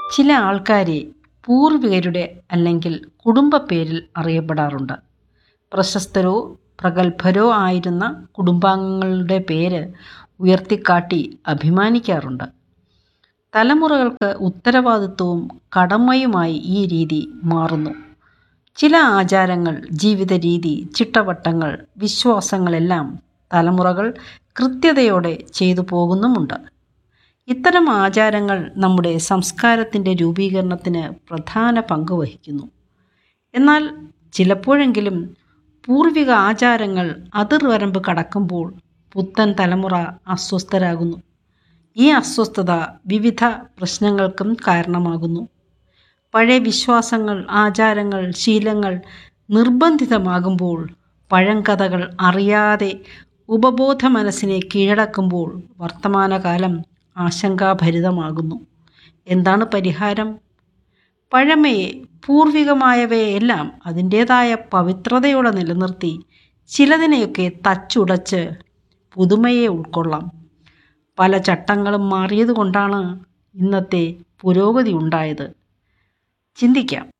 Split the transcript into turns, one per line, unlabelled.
ചില ആൾക്കാരെ പൂർവികരുടെ അല്ലെങ്കിൽ കുടുംബ പേരിൽ അറിയപ്പെടാറുണ്ട് പ്രശസ്തരോ പ്രഗത്ഭരോ ആയിരുന്ന കുടുംബാംഗങ്ങളുടെ പേര് ഉയർത്തിക്കാട്ടി അഭിമാനിക്കാറുണ്ട് തലമുറകൾക്ക് ഉത്തരവാദിത്വവും കടമയുമായി ഈ രീതി മാറുന്നു ചില ആചാരങ്ങൾ ജീവിത രീതി ചിട്ടവട്ടങ്ങൾ വിശ്വാസങ്ങളെല്ലാം തലമുറകൾ കൃത്യതയോടെ ചെയ്തു പോകുന്നുമുണ്ട് ഇത്തരം ആചാരങ്ങൾ നമ്മുടെ സംസ്കാരത്തിൻ്റെ രൂപീകരണത്തിന് പ്രധാന പങ്ക് വഹിക്കുന്നു എന്നാൽ ചിലപ്പോഴെങ്കിലും പൂർവിക ആചാരങ്ങൾ അതിർവരമ്പ് കടക്കുമ്പോൾ പുത്തൻ തലമുറ അസ്വസ്ഥരാകുന്നു ഈ അസ്വസ്ഥത വിവിധ പ്രശ്നങ്ങൾക്കും കാരണമാകുന്നു പഴയ വിശ്വാസങ്ങൾ ആചാരങ്ങൾ ശീലങ്ങൾ നിർബന്ധിതമാകുമ്പോൾ പഴങ്കഥകൾ അറിയാതെ ഉപബോധ മനസ്സിനെ കീഴടക്കുമ്പോൾ വർത്തമാനകാലം ആശങ്കാഭരിതമാകുന്നു എന്താണ് പരിഹാരം പഴമയെ പൂർവികമായവയെല്ലാം അതിൻ്റേതായ പവിത്രതയോടെ നിലനിർത്തി ചിലതിനെയൊക്കെ തച്ചുടച്ച് പുതുമയെ ഉൾക്കൊള്ളാം പല ചട്ടങ്ങളും മാറിയതുകൊണ്ടാണ് ഇന്നത്തെ പുരോഗതി ഉണ്ടായത് ചിന്തിക്കാം